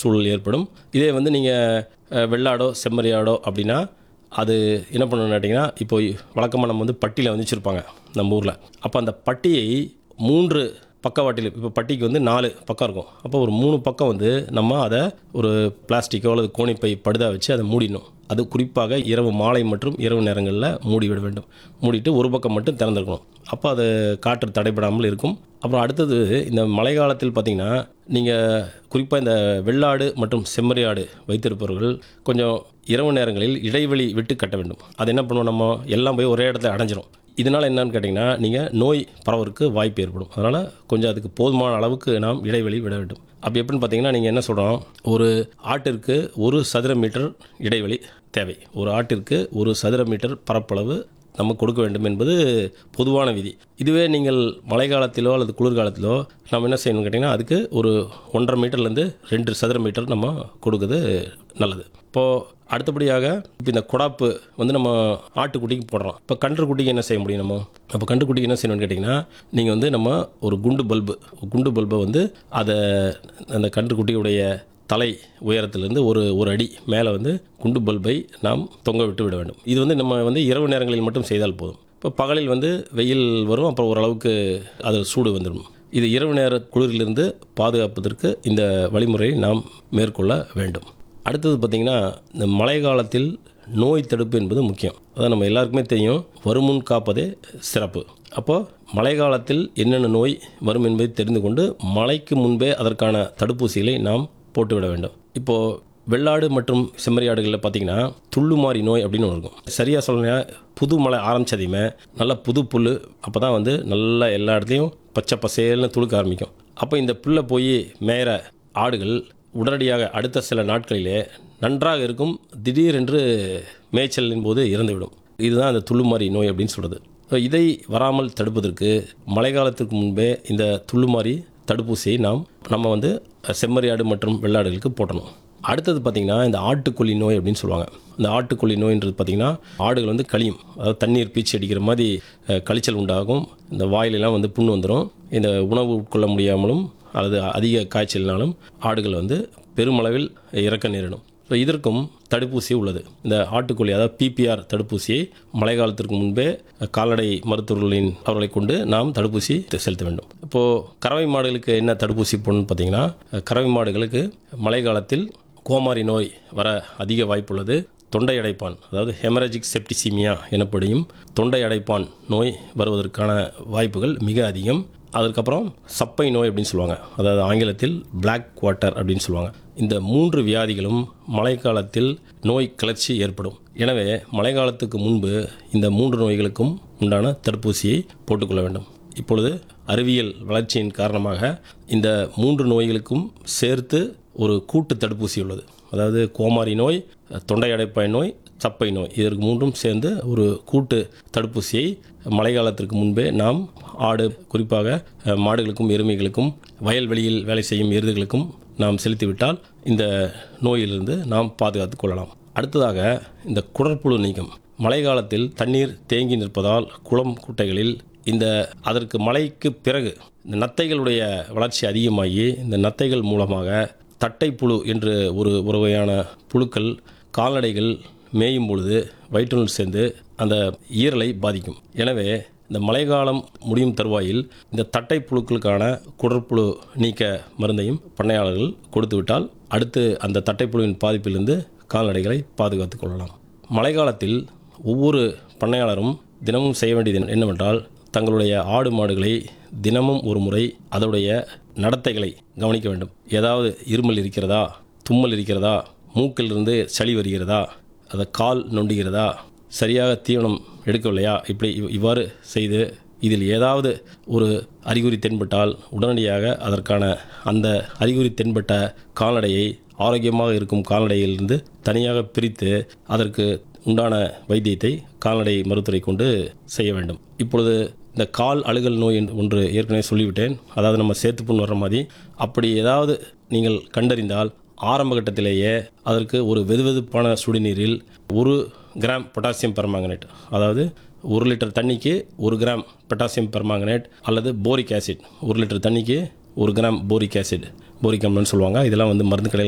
சூழல் ஏற்படும் இதே வந்து நீங்கள் வெள்ளாடோ செம்மறியாடோ அப்படின்னா அது என்ன பண்ணணும்னு கேட்டிங்கன்னா இப்போ வழக்கமாக நம்ம வந்து பட்டியில் வந்து வச்சுருப்பாங்க நம்ம ஊரில் அப்போ அந்த பட்டியை மூன்று பக்கவாட்டில் இப்போ பட்டிக்கு வந்து நாலு பக்கம் இருக்கும் அப்போ ஒரு மூணு பக்கம் வந்து நம்ம அதை ஒரு பிளாஸ்டிக்கோ அல்லது கோணிப்பை படுதா வச்சு அதை மூடிடணும் அது குறிப்பாக இரவு மாலை மற்றும் இரவு நேரங்களில் மூடி விட வேண்டும் மூடிட்டு ஒரு பக்கம் மட்டும் திறந்திருக்கணும் அப்போ அது காற்று தடைபடாமல் இருக்கும் அப்புறம் அடுத்தது இந்த மழை காலத்தில் பார்த்திங்கன்னா நீங்கள் குறிப்பாக இந்த வெள்ளாடு மற்றும் செம்மறியாடு வைத்திருப்பவர்கள் கொஞ்சம் இரவு நேரங்களில் இடைவெளி விட்டு கட்ட வேண்டும் அது என்ன பண்ணுவோம் நம்ம எல்லாம் போய் ஒரே இடத்துல அடைஞ்சிரும் இதனால் என்னன்னு கேட்டிங்கன்னா நீங்கள் நோய் பரவருக்கு வாய்ப்பு ஏற்படும் அதனால் கொஞ்சம் அதுக்கு போதுமான அளவுக்கு நாம் இடைவெளி விட வேண்டும் அப்படி எப்படின்னு பார்த்தீங்கன்னா நீங்கள் என்ன சொல்கிறோம் ஒரு ஆட்டிற்கு ஒரு சதுர மீட்டர் இடைவெளி தேவை ஒரு ஆட்டிற்கு ஒரு சதுர மீட்டர் பரப்பளவு நம்ம கொடுக்க வேண்டும் என்பது பொதுவான விதி இதுவே நீங்கள் மழை காலத்திலோ அல்லது குளிர்காலத்திலோ நம்ம என்ன செய்யணும்னு கேட்டிங்கன்னா அதுக்கு ஒரு ஒன்றரை மீட்டர்லேருந்து ரெண்டு சதுர மீட்டர் நம்ம கொடுக்குறது நல்லது இப்போது அடுத்தபடியாக இப்போ இந்த குடாப்பு வந்து நம்ம ஆட்டுக்குட்டிக்கு போடுறோம் இப்போ கன்றுக்குட்டிக்கு என்ன செய்ய முடியும் நம்ம அப்போ கன்றுக்குட்டிக்கு என்ன செய்யணும்னு கேட்டிங்கன்னா நீங்கள் வந்து நம்ம ஒரு குண்டு பல்பு குண்டு பல்பை வந்து அதை அந்த கன்றுக்குட்டியுடைய தலை உயரத்திலிருந்து ஒரு ஒரு அடி மேலே வந்து குண்டு பல்பை நாம் தொங்க விட்டு விட வேண்டும் இது வந்து நம்ம வந்து இரவு நேரங்களில் மட்டும் செய்தால் போதும் இப்போ பகலில் வந்து வெயில் வரும் அப்புறம் ஓரளவுக்கு அது சூடு வந்துடும் இது இரவு நேர குளிரிலிருந்து பாதுகாப்பதற்கு இந்த வழிமுறையை நாம் மேற்கொள்ள வேண்டும் அடுத்தது பார்த்திங்கன்னா இந்த மழை காலத்தில் நோய் தடுப்பு என்பது முக்கியம் அதான் நம்ம எல்லாருக்குமே தெரியும் வருமுன் காப்பதே சிறப்பு அப்போது மழை காலத்தில் என்னென்ன நோய் வரும் என்பதை தெரிந்து கொண்டு மழைக்கு முன்பே அதற்கான தடுப்பூசிகளை நாம் போட்டுவிட வேண்டும் இப்போது வெள்ளாடு மற்றும் செம்மறியாடுகளில் பார்த்தீங்கன்னா துள்ளுமாறி நோய் அப்படின்னு ஒன்று இருக்கும் சரியாக சொல்லணும்னா புது மழை ஆரம்பிச்சதையுமே நல்லா புது புல் அப்போ தான் வந்து நல்லா எல்லா இடத்துலையும் பச்சை பசேல்னு துளுக்க ஆரம்பிக்கும் அப்போ இந்த புல்லை போய் மேயிற ஆடுகள் உடனடியாக அடுத்த சில நாட்களிலே நன்றாக இருக்கும் திடீரென்று மேய்ச்சலின் போது இறந்துவிடும் இதுதான் அந்த துள்ளுமாறி நோய் அப்படின்னு சொல்கிறது ஸோ இதை வராமல் தடுப்பதற்கு மழை காலத்திற்கு முன்பே இந்த துள்ளுமாறி தடுப்பூசியை நாம் நம்ம வந்து செம்மறியாடு மற்றும் வெள்ளாடுகளுக்கு போட்டணும் அடுத்தது பார்த்திங்கன்னா இந்த ஆட்டுக்கொல்லி நோய் அப்படின்னு சொல்லுவாங்க இந்த ஆட்டுக்கொல்லி நோயின்றது பார்த்திங்கன்னா ஆடுகள் வந்து கழியும் அதாவது தண்ணீர் பீச்சி அடிக்கிற மாதிரி அஹ், கழிச்சல் உண்டாகும் இந்த வாயிலெல்லாம் வந்து புண்ணு வந்துடும் இந்த உணவு உட்கொள்ள முடியாமலும் அல்லது அதிக காய்ச்சலினாலும் ஆடுகள் வந்து பெருமளவில் இறக்க நேரிடும் ஸோ இதற்கும் தடுப்பூசி உள்ளது இந்த ஆட்டுக்கொல்லி அதாவது பிபிஆர் தடுப்பூசியை மழை காலத்திற்கு முன்பே கால்நடை மருத்துவர்களின் அவர்களை கொண்டு நாம் தடுப்பூசி செலுத்த வேண்டும் இப்போது கறவை மாடுகளுக்கு என்ன தடுப்பூசி போடணும்னு பார்த்தீங்கன்னா கறவை மாடுகளுக்கு மழை காலத்தில் கோமாரி நோய் வர அதிக வாய்ப்புள்ளது தொண்டை அடைப்பான் அதாவது ஹெமரஜிக் செப்டிசிமியா எனப்படும் தொண்டை அடைப்பான் நோய் வருவதற்கான வாய்ப்புகள் மிக அதிகம் அதுக்கப்புறம் சப்பை நோய் அப்படின்னு சொல்லுவாங்க அதாவது ஆங்கிலத்தில் Black குவார்ட்டர் அப்படின்னு சொல்லுவாங்க இந்த மூன்று வியாதிகளும் மழைக்காலத்தில் நோய் கிளர்ச்சி ஏற்படும் எனவே மழைக்காலத்துக்கு முன்பு இந்த மூன்று நோய்களுக்கும் உண்டான தடுப்பூசியை போட்டுக்கொள்ள வேண்டும் இப்பொழுது அறிவியல் வளர்ச்சியின் காரணமாக இந்த மூன்று நோய்களுக்கும் சேர்த்து ஒரு கூட்டு தடுப்பூசி உள்ளது அதாவது கோமாரி நோய் தொண்டை அடைப்பாய் நோய் சப்பை நோய் இதற்கு மூன்றும் சேர்ந்து ஒரு கூட்டு தடுப்பூசியை மழை காலத்திற்கு முன்பே நாம் ஆடு குறிப்பாக அஹ், மாடுகளுக்கும் எருமைகளுக்கும் வயல்வெளியில் வேலை செய்யும் எருதுகளுக்கும் நாம் செலுத்திவிட்டால் இந்த நோயிலிருந்து நாம் பாதுகாத்து கொள்ளலாம் அடுத்ததாக இந்த குடற்புழு நீக்கம் மழை காலத்தில் தண்ணீர் தேங்கி நிற்பதால் குளம் குட்டைகளில் இந்த அதற்கு மழைக்கு பிறகு இந்த நத்தைகளுடைய வளர்ச்சி அதிகமாகி இந்த நத்தைகள் மூலமாக தட்டைப்புழு என்று ஒரு ஒரு வகையான புழுக்கள் கால்நடைகள் மேயும் பொழுது வயிற்றுநூல் சேர்ந்து அந்த ஈரலை பாதிக்கும் எனவே இந்த மழைக்காலம் முடியும் தருவாயில் இந்த தட்டை புழுக்களுக்கான குடற்புழு நீக்க மருந்தையும் பண்ணையாளர்கள் கொடுத்து விட்டால் அடுத்து அந்த தட்டைப்புழுவின் பாதிப்பிலிருந்து கால்நடைகளை பாதுகாத்துக் கொள்ளலாம் மழைக்காலத்தில் ஒவ்வொரு பண்ணையாளரும் தினமும் செய்ய வேண்டியது என்னவென்றால் தங்களுடைய ஆடு மாடுகளை தினமும் ஒரு முறை அதனுடைய நடத்தைகளை கவனிக்க வேண்டும் ஏதாவது இருமல் இருக்கிறதா தும்மல் இருக்கிறதா மூக்கிலிருந்து சளி வருகிறதா அதை கால் நொண்டுகிறதா சரியாக தீவனம் எடுக்கவில்லையா இப்படி இவ்- இவ்வாறு செய்து இதில் ஏதாவது ஒரு அறிகுறி தென்பட்டால் உடனடியாக அதற்கான அந்த அறிகுறி தென்பட்ட கால்நடையை ஆரோக்கியமாக இருக்கும் கால்நடையிலிருந்து தனியாக பிரித்து அதற்கு உண்டான வைத்தியத்தை கால்நடை மருத்துவரை கொண்டு செய்ய வேண்டும் இப்பொழுது இந்த கால் அழுகல் நோய் என்று ஒன்று ஏற்கனவே சொல்லிவிட்டேன் அதாவது நம்ம சேத்துப்புண் வர்ற மாதிரி அப்படி ஏதாவது நீங்கள் கண்டறிந்தால் ஆரம்ப கட்டத்திலேயே அதற்கு ஒரு வெதுவெதுப்பான சுடுநீரில் ஒரு கிராம் பொட்டாசியம் பெர்மாங்கனேட் அதாவது ஒரு லிட்டர் தண்ணிக்கு ஒரு கிராம் பொட்டாசியம் பெர்மாங்கனேட் அல்லது போரிக் ஆசிட் ஒரு லிட்டர் தண்ணிக்கு ஒரு கிராம் போரிக் ஆசிட் போரிக் அமிலம்னு சொல்லுவாங்க இதெல்லாம் வந்து மருந்து கடையில்